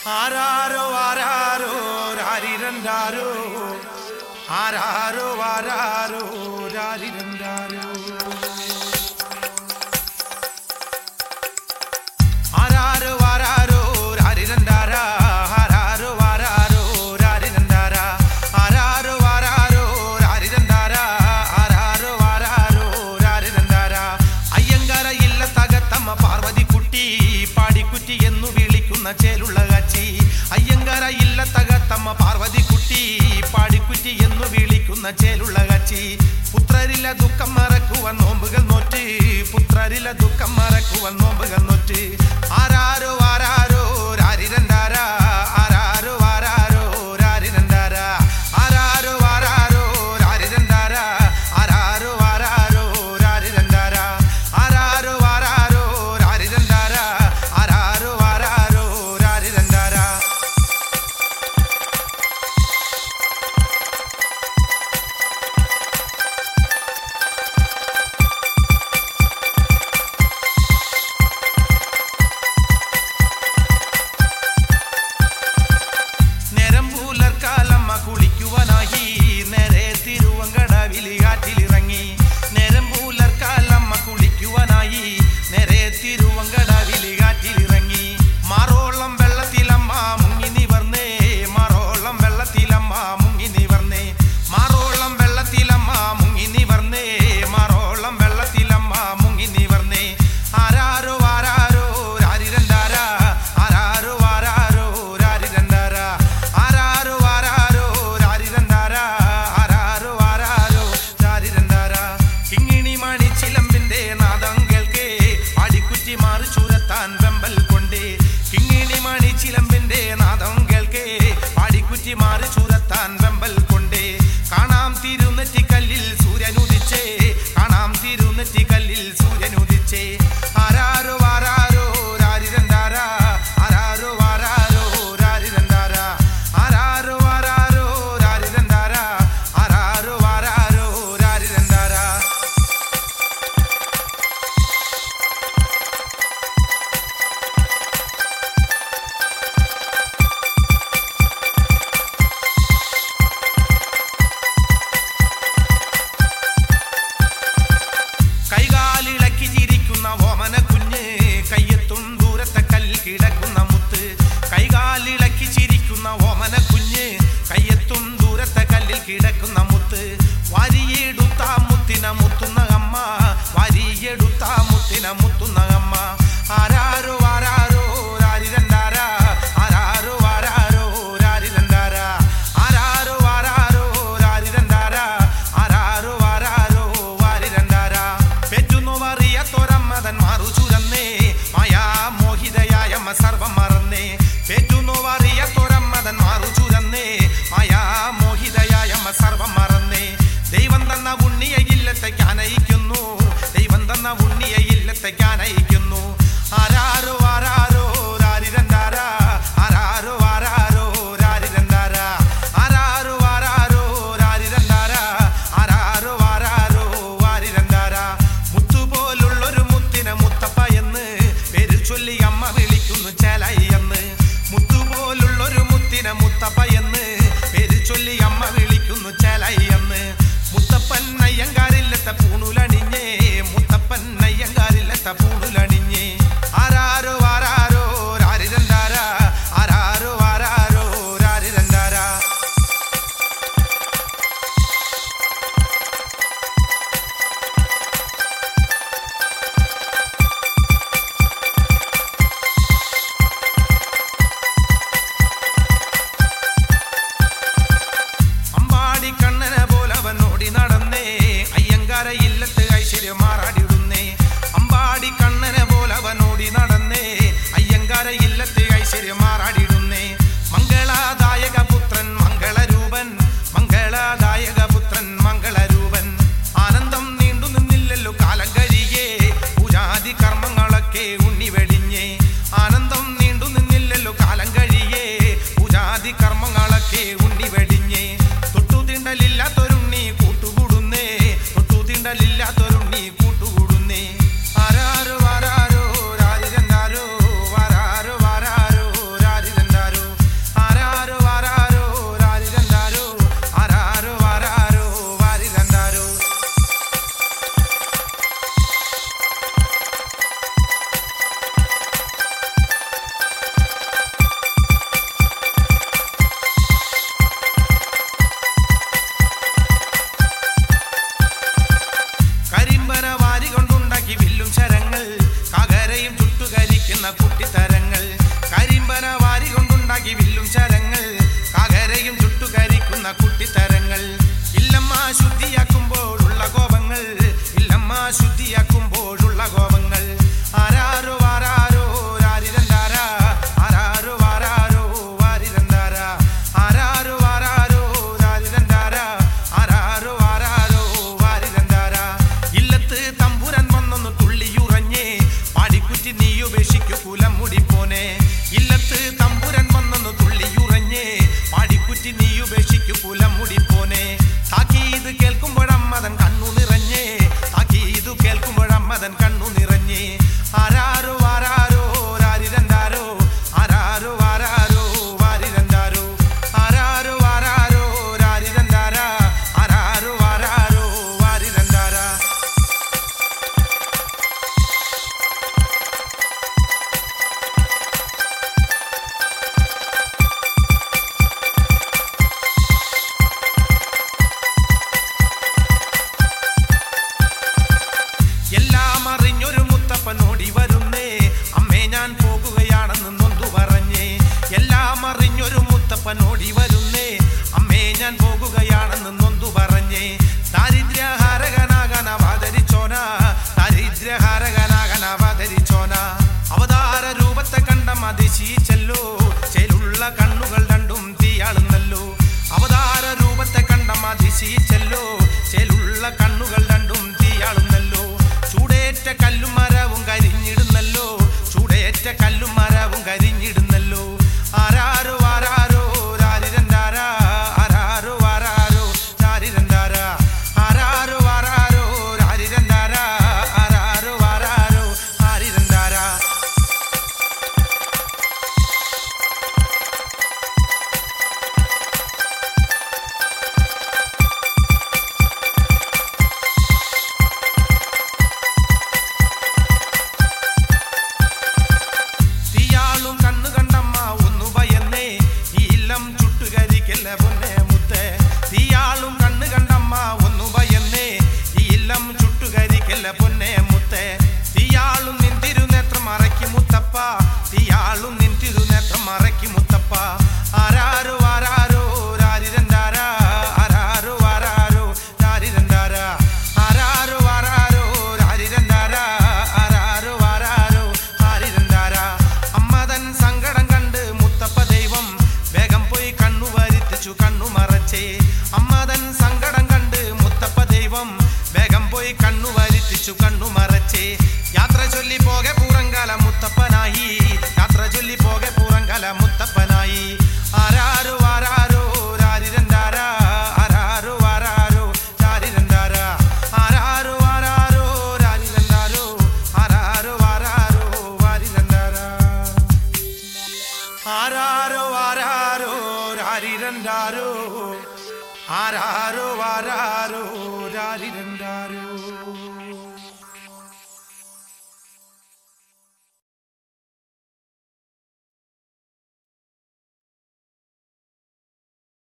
ആരാരോ ആരാരോ രാരിരണ്ടാരോ ആരാരോ ആരാരോ രാരിരണ്ടാരോ ആരാരോ ആരാരോ രാരിരണ്ടാരാ ആരാരോ ആരാരോ രാരിരണ്ടാരാ ആരാരോ ആരാരോ രാരിരണ്ടാരാ ആരാരോ ആരാരോ രാരിരണ്ടാരാ അയ്യങ്കാര ഇല്ലത്തകത്തമ്മ പാർവതിക്കുട്ടി പാടിക്കുറ്റി എന്നു വിളിക്കുന്ന ചേലുള്ള കാച്ചി അയ്യങ്കാര ഇല്ലത്തകത്തമ്മ പാർവതിക്കുട്ടി പാടിക്കുറ്റി എന്നു വിളിക്കുന്ന ചേലുള്ള കാച്ചി പുത്രരില്ല ദുഃഖം മറക്കുവാൻ നോമ്പുകൾ നോറ്റ് പുത്രരില്ല ദുഃഖം മറക്കുവാൻ നോമ്പുകൾ നോറ്റ് ആരാരോ ആരാരോ രാരിരണ്ടാരാ ആരാരോ ആരാരോ രാരിരണ്ടാരാ ആരാരോ ആരാരോ രാരിരണ്ടാരാ ആരാരോ ആരാരോ രാരിരണ്ടാരാ ആരാരോ ആരാരോ രാരിരണ്ടാരാ ആരാരോ ആരാരോ രാരിരണ്ടാരാ നേരം പൂലർക്കാലമ്മ കുളിക്കുവാനായി നേരെ തിരുവങ്കടവിലി കാറ്റിലിറങ്ങി നേരം പൂലർക്കാലമ്മ കുളിക്കുവാനായി നേരെ തിരുവങ്കടവിലി കാറ്റിലിറങ്ങി മാറോളം വെള്ളത്തിലമ്മ മുങ്ങി നിവർന്നേ മാറോളം വെള്ളത്തിലമ്മ മുങ്ങി നിവർന്നേ മാറോളം വെള്ളത്തിലമ്മ മുങ്ങി നിവർന്നേ മാറോളം വെള്ളത്തിലമ്മ മുങ്ങി നിവർന്നേ ആരാരോ ആരാരോ രാരിരണ്ടാരാ ആരാരോ ആരാരോ രാരിരണ്ടാരാ ആരാരോ ആരാരോ രാരിരണ്ടാരാ ആരാരോ ആരാരോ രാരിരണ്ടാരാ കിങ്ങിണി മണി ചിലമ്പിന്റെ നാദം കേൾക്കേ പാടിക്കുറ്റി മാറി ചുരത്താൻ വെമ്പൽ കൊണ്ടേ കിങ്ങിണി മണി ചിലമ്പിന്റെ നാദം കേൾക്കേ പാടിക്കുറ്റി മാറി ചുരത്താൻ വെമ്പൽ കൊണ്ടേ കാണാം തിരുനെറ്റിക്കല്ലിൽ സൂര്യനുദിച്ചേ കാണാം തിരുനെറ്റിക്കല്ലിൽ സൂര്യനുദിച്ചേ ആരാരോ ആരാരോ രാരിരണ്ടാരാ ആരാരോ ആരാരോ രാരിരണ്ടാരാ ആരാരോ ആരാരോ രാരിരണ്ടാരാ ആരാരോ ആരാരോ രാരിരണ്ടാരാ കൈകാലിളക്കി ചിരിക്കുന്ന ഓമന കുഞ്ഞ് കയ്യെത്തും ദൂരത്തെ കല്ലിൽ കിടക്കുന്ന മുത്ത് കൈകാലിളക്കി ചിരിക്കുന്ന ഓമന കുഞ്ഞ് കയ്യെത്തും ദൂരത്തെ കല്ലിൽ കിടക്കുന്ന മുത്ത് വരിയെടുത്ത മുത്തിന മുത്തുന്ന അമ്മ വരിയെടുത്ത മുത്തിന മുത്തുന്ന അമ്മ ആരാരോ ആരാരോ രാരിരണ്ടാരാ ആരാരോ ആരാരോ രാരിരണ്ടാരാ ആരാരോ ആരാരോ രാരിരണ്ടാരാ ആരാരോ ആരാരോ വാരിരണ്ടാരാ പെറ്റുന്നു അറിയാത്തൊരമ്മതൻ മാറു ചുരന്നേ മായാ മോഹിതയായമ്മ സർവം മറന്നേ പെറ്റുന്നു അറിയാത്തൊരമ്മതൻ മാറു ചുരന്നേ മായാ മോഹിതയായമ്മ സർവം മറന്നേ ദൈവം തന്ന ഉണ്ണിയെ ഇല്ലത്തേക്ക് അനയിക്കുന്നു ദൈവം തന്ന ഉണ്ണിയെ ഇല്ലത്തേക്ക് അനയിക്കുന്നു ആരാരോ ആരാരോ രാരിരണ്ടാരാ ആരാരോ ആരാരോ രാരിരണ്ടാരാ ആരാരോ ആരാരോ രാരിരണ്ടാരാ ആരാരോ ആരാരോ വാരിരണ്ടാരാ മുത്തുപോലുള്ളൊരു മുത്തിനെ മുത്തപ്പ എന്ന് പേര് ചൊല്ലി അമ്മ വിളിക്കുന്നു ചേല കുട്ടിത്തരങ്ങൾ കരിമ്പന വാരി കൊണ്ടുണ്ടാക്കി വില്ലും ശരങ്ങൾ കാകരയും ചുട്ടുകരിക്കുന്ന കുട്ടിത്തരങ്ങൾ ഇല്ലമ്മ ശുദ്ധിയാക്കുമ്പോഴുള്ള കോപങ്ങൾ ഇല്ലമ്മ ശുദ്ധിയാക്കുമ്പോഴുള്ള കോപങ്ങൾ ആരാരോ ആരാരോ രാരിരണ്ടാരാ ആരാരോ ആരാരോ വാരിരണ്ടാരാ ആരാരോ ആരാരോ രാരിരണ്ടാരാ ആരാരോ ആരാരോ വാരിരണ്ടാരാ ഇല്ലത്ത് തമ്പുരൻ വന്നൊന്ന് തുള്ളിയുറഞ്ഞേ പാടിക്കുറ്റി നീ ഉപേക്ഷിക്കു കുലം മുടിപ്പോനെ ഇല്ലത്ത് തമ്പുരൻ വന്നൊന്ന് തുള്ളിയുറഞ്ഞേ പാടിക്കുറ്റി നീ ഉപേക്ഷിക്കു കുലം മുടിപ്പോനെ താക്കീത് കേൾക്കുമ്പോഴമ്മതൻ കണ്ണു നിറഞ്ഞേ താക്കീത് കേൾക്കുമ്പോഴമ്മതൻ കണ്ണു നിറഞ്ഞേ ആരാരോ ആരാരോ രാരിരണ്ടാരോ ആരാരോ ആരാരോ വാരിരണ്ടാരോ ആരാരോ ആരാരോ രാരിരണ്ടാരാ ആരാരോ ആരാരോ വാരിരണ്ടാരാ എല്ലാം അറിഞ്ഞൊരു മുത്തപ്പനോടി വരുന്നേ അമ്മേ ഞാൻ പോകുകയാണെന്ന് നൊന്തു പറഞ്ഞേ എല്ലാം അറിഞ്ഞൊരു മുത്തപ്പനോടി വരുന്നേ അമ്മേ ഞാൻ പോകുകയാണെന്ന് നൊന്തു പറഞ്ഞേ ദാരിദ്ര്യഹാരകനാകാൻ അവതരിച്ചോന ദാരിദ്ര്യഹാരകനാകാൻ അവതരിച്ചോന അവതാര രൂപത്തെ കണ്ട മതിശീച്ചല്ലോ ചേലുള്ള കണ്ണുകൾ രണ്ടും തീയാളുന്നല്ലോ അവതാര രൂപത്തെ കണ്ട മതിശീച്ചല്ലോ ചേലുള്ള കണ്ണുകൾ രണ്ടും തീയാളുന്നല്ലോ ചൂടേറ്റ കല്ലും മരവും കരിഞ്ഞിടുന്നല്ലോ ചൂടേറ്റ കല്ലും മരവും കരിഞ്ഞിടുന്നല്ലോ ആരാരോ ആരാരോ രാരിരണ്ടാരാ ആരാരോ ആരാരോ രാരിരണ്ടാരാ ആരാരോ ആരാരോ രാരിരണ്ടാരാ ആരാരോ ആരാരോ ആരിരണ്ടാരാ തീയാളും കണ്ണു കണ്ടമ്മ ഒന്നു ഭയന്നേ ഈ ഇല്ലം ചുട്ടുകരിക്കല്ല പൊന്നെ മുത്തേ തീയാളും കണ്ണു കണ്ടമ്മ ഒന്നു ഭയന്നേ ഈ ഇല്ലം ചുട്ടുകരിക്കല്ല പൊന്നെ മുത്തേ തീയാളും നിൻ തിരുനേത്രം മറയ്ക്ക് മുത്തപ്പ തീയാളും നിൻ തിരുനേത്രം മറയ്ക്ക് മുത്തപ്പ ആരാരോ ആരാരോ രാരിരണ്ടാരാ ആരാരോ ആരാരോ രാരിരണ്ടാരാ ആരാരോ ആരാരോ രാരിരണ്ടാരാ ആരാരോ ആരാരോ ആരിരണ്ടാരാ അമ്മതൻ സങ്കടം കണ്ട് മുത്തപ്പ ദൈവം വേഗം പോയി കണ്ണു വരുത്തിച്ചു കണ്ണു മറച്ചേ അമ്മതൻ സങ്കടം കണ്ട് മുത്തപ്പ ദൈവം വേഗം പോയി കണ്ണു വരുത്തിച്ചു കണ്ണു മറച്ചേ യാത്ര ചൊല്ലി പോകെ പൂറങ്കല മുത്തപ്പനായി യാത്ര ചൊല്ലി പോകെ പൂറങ്കല മുത്തപ്പനായി ആരാരോ ആരാരോ രാരിരണ്ടാരാ ആരാരോ ആരാരോ രാരിരണ്ടാരാ ആരാരോ ആരാരോ രാരിരണ്ടാരോ ആരാരോ ആരാരോ വാരിരണ്ടാരാ ആരാരോ ആരാരോ രാരിരണ്ടാരോ ആരാരോ ആരാരോ രാരിരണ്ടാരോ